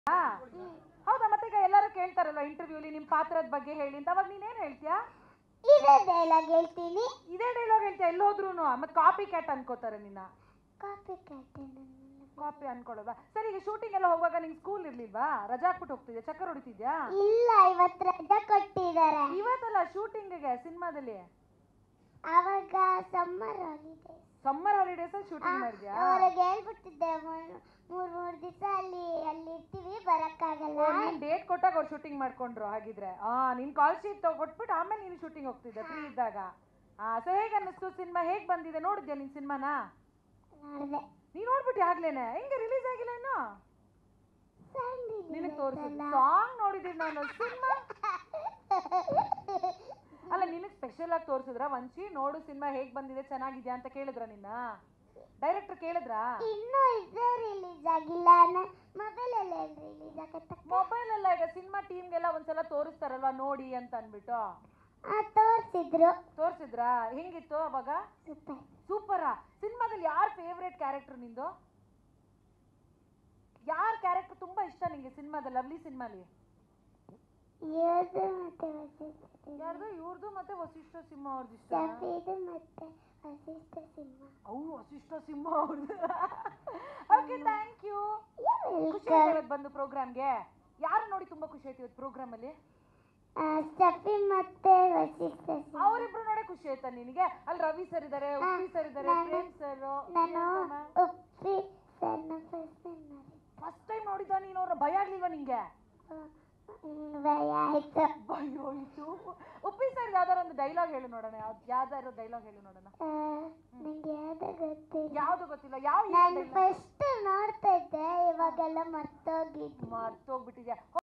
ಹೌದಾ ಮತ್ತೆ ಈಗ ಎಲ್ಲರೂ ಕೇಳ್ತಾರಲ್ವಾ ಇಂಟರ್ವ್ಯೂಲಿ ನಿಮ್ಮ ಪಾತ್ರದ ಬಗ್ಗೆ ಹೇಳಿ ಅಂತ ಅವಾಗ ನೀನೇನ್ ಹೇಳ್ತೀಯಾ ಇದೇ ಡೈಲಾಗ್ ಹೇಳ್ತೀನಿ ಇದೇ ಡೈಲಾಗ್ ಹೇಳ್ತೀಯ ಎಲ್ಲಿ ಹೋದ್ರು ಮತ್ತೆ ಕಾಪಿ ಕ್ಯಾಟ್ ಅನ್ಕೋತಾರೆ ನಿನ್ನ ಕಾಪಿ ಕಟ್ಟೆ ಕಾಪಿ ಅನ್ಕೊಳ್ಳೋದಾ ಸರಿ ಈಗ ಶೂಟಿಂಗ್ ಎಲ್ಲ ಹೋಗುವಾಗ ನಿಂಗೆ ಸ್ಕೂಲ್ ಇರ್ಲಿಲ್ವಾ ರಜಾ ಹಾಕ್ಬಿಟ್ಟು ಹೋಗ್ತಿದ್ಯಾ ಚಕ್ಕರ್ ಹೊಡಿತಿದ್ಯಾ ಇಲ್ಲ ಇವತ್ತು ರಜೆ ಕೊಟ್ಟಿದ್ದಾರೆ ಇವತ್ತಲ್ಲ ಶೂಟಿಂಗ್ಗೆ ಸಿನಿಮಾದಲ್ಲಿ ಅವಾಗ summer holiday summer holidays shooting ಮಾಡಿದ್ಯಾ ಅವ್ರಿಗೆ ಹೇಳ್ಬಿಟ್ಟಿದ್ದೆ ಮೂರ್ ಮೂರ್ ಮೂರ್ ದಿವಸ ಅಲ್ಲಿ ಅಲ್ಲಿ ಇರ್ತೀವಿ ಬರಕ್ಕಾಗಲ್ಲ ನೀನ್ ಡೇಟ್ ಕೊಟ್ಟಾಗ ಅವ್ರು ಶೂಟಿಂಗ್ ಮಾಡ್ಕೊಂಡ್ರು ಹಾಗಿದ್ರೆ ಆ ನಿನ್ ಕಾಲ್ ಶೀಟ್ ಕೊಟ್ಬಿಟ್ಟು ಆಮೇಲೆ ನೀನು ಶೂಟಿಂಗ್ ಹೋಗ್ತಿದ್ದೆ ಫ್ರೀ ಇದ್ದಾಗ ಆ ಸೊ ಹೇಗೆ ಅನ್ನಿಸ್ತು ಸಿನಿಮಾ ಹೇಗ್ ಬಂದಿದೆ ನೋಡಿದ್ಯಾ ನಿನ್ ಸಿನಿಮಾನ ನೋಡ್ದೆ ನೀನ್ ನೋಡ್ಬಿಟ್ಟು ಆಗ್ಲೇನೆ ಹೆಂಗೆ ರಿಲೀಸ್ ಆಗಿಲ್ಲ ಇನ್ನು Song ನಿನಗ್ release ತೋರಿಸಿದ್ದು ಆಯ್ತಲ್ಲ. ಸಾಂಗ್ ನೋಡಿದ್ದೀನಿ ನಾನು ಸಿನಿಮಾ ಅಲ್ಲ ನಿನಗ್ ಸ್ಪೆಷಲ್ ಆಗಿ ತೋರಿಸಿದ್ರ ವಂಶಿ ನೋಡು ಸಿನಿಮಾ ಹೇಗ್ ಬಂದಿದೆ ಚೆನ್ನಾಗಿದ್ಯಾ ಅಂತ ಕೇಳಿದ್ರ ನಿನ್ನ ಡೈರೆಕ್ಟರ್ ಕೇಳಿದ್ರಾ ಇನ್ನೂ ಇದೇ ರಿಲೀಸ್ ಆಗಿಲ್ಲ ಮೊಬೈಲ್ ಎಲ್ಲ ರಿಲೀಸ್ ಆಗತ್ತ ಮೊಬೈಲ್ ಎಲ್ಲ ಈಗ ಸಿನಿಮಾ ಟೀಮ್ಗೆಲ್ಲ ಒಂದ್ಸಲ ತೋರಿಸ್ತಾರಲ್ವಾ ನೋಡಿ ಅಂತ ಅನ್ಬಿಟ್ಟು ತೋರಿಸಿದ್ರು ತೋರಿಸಿದ್ರಾ ಹೆಂಗಿತ್ತು ಅವಾಗ ಸೂಪರ್ ಸೂಪರಾ ಸಿನಿಮಾದಲ್ಲಿ ಯಾರ್ ಫೇವ್ರೇಟ್ ಕ್ಯಾರೆಕ್ಟರ್ ನಿಂದು ಯಾರ್ ಕ್ಯಾರೆಕ್ಟರ್ ತುಂಬಾ ಇಷ್ಟ ನಿಂಗೆ ಸಿನಿಮಾದಲ್ಲಿ ಲವ್ಲಿ ಸಿನಿಮಾಲಿ ಯೋಧು ಮತ್ತೆ ವಸಿಷ್ಠ ಯಾರ್ದು ಇವ್ರದ್ದು ಮತ್ತೆ ವಸಿಷ್ಠ ಸಿಂಹ ಅವ್ರದ್ದು ಇಷ್ಟ ಸಫೀದು ಮತ್ತೆ ವಸಿಷ್ಠ ಸಿಂಹ ಅವು ವಸಿಷ್ಠ ಸಿಂಹ ಅವ್ರದ್ದು ಓಕೆ ಥ್ಯಾಂಕ್ ಯು ಖುಷಿ ವೆಲ್ಕಮ್ ಆಯ್ತು ಇವತ್ತು ಬಂದು ಪ್ರೋಗ್ರಾಮ್ಗೆ ಯಾರು ನೋಡಿ ತುಂಬಾ ಖುಷಿ ಆಯ್ತು ಇವತ್ತು ಪ್ರೋಗ್ರಾಮ್ ಅಲ್ಲಿ ಸಫಿ ಮತ್ತೆ ವಸಿಷ್ಠ ಸಿಂಹ ಅವರಿಬ್ರು ನೋಡೇ ಖುಷಿ ಆಯ್ತಾ ನಿನಗೆ ಅಲ್ಲಿ ರವಿ ಸರ್ ಇದಾರೆ ಉಪ್ಪಿ ಸರ್ ಇದಾರೆ ನಾನು- ಪ್ರೇಮ್ ಸರ್ ನಾನು ಉಪ್ಪಿ ಸರ್ನ ಫಸ್ಟ್ ನೋಡಿ ಫಸ್ಟ್ ಟೈಮ್ ನೋಡಿದ ನೀನು ಅವ್ರ ಭಯ ಆಗ್ಲಿಲ್ವಾ ನಿಂಗೆ ಹ್ಮ್, ಭಯ ಆಯ್ತು ಭಯ ಆಯ್ತು ಉಪ್ಪಿ ಸರ್ ಯಾವ್ದಾರ ಒಂದು ಡೈಲಾಗ್ ಹೇಳು ನೋಡೋಣ ಯಾವ್ದು ಯಾವ್ದಾರ ಡೈಲಾಗ್ ಹೇಳು ನೋಡೋಣ ಆ, ನಂಗೆ ಯಾವ್ದು ಗೊತ್ತಿಲ್ಲ ಯಾವ್ದು ಗೊತ್ತಿಲ್ಲ ಯಾವ ನಾನು ಫಸ್ಟ್ ನೋಡ್ತಾ ಇದ್ದೆ ಇವಾಗೆಲ್ಲ ಮರ್ತೋಗಿದ್ದು ಮರ್ತೋಗ್ಬಿಟ್ಟಿದ್ಯಾ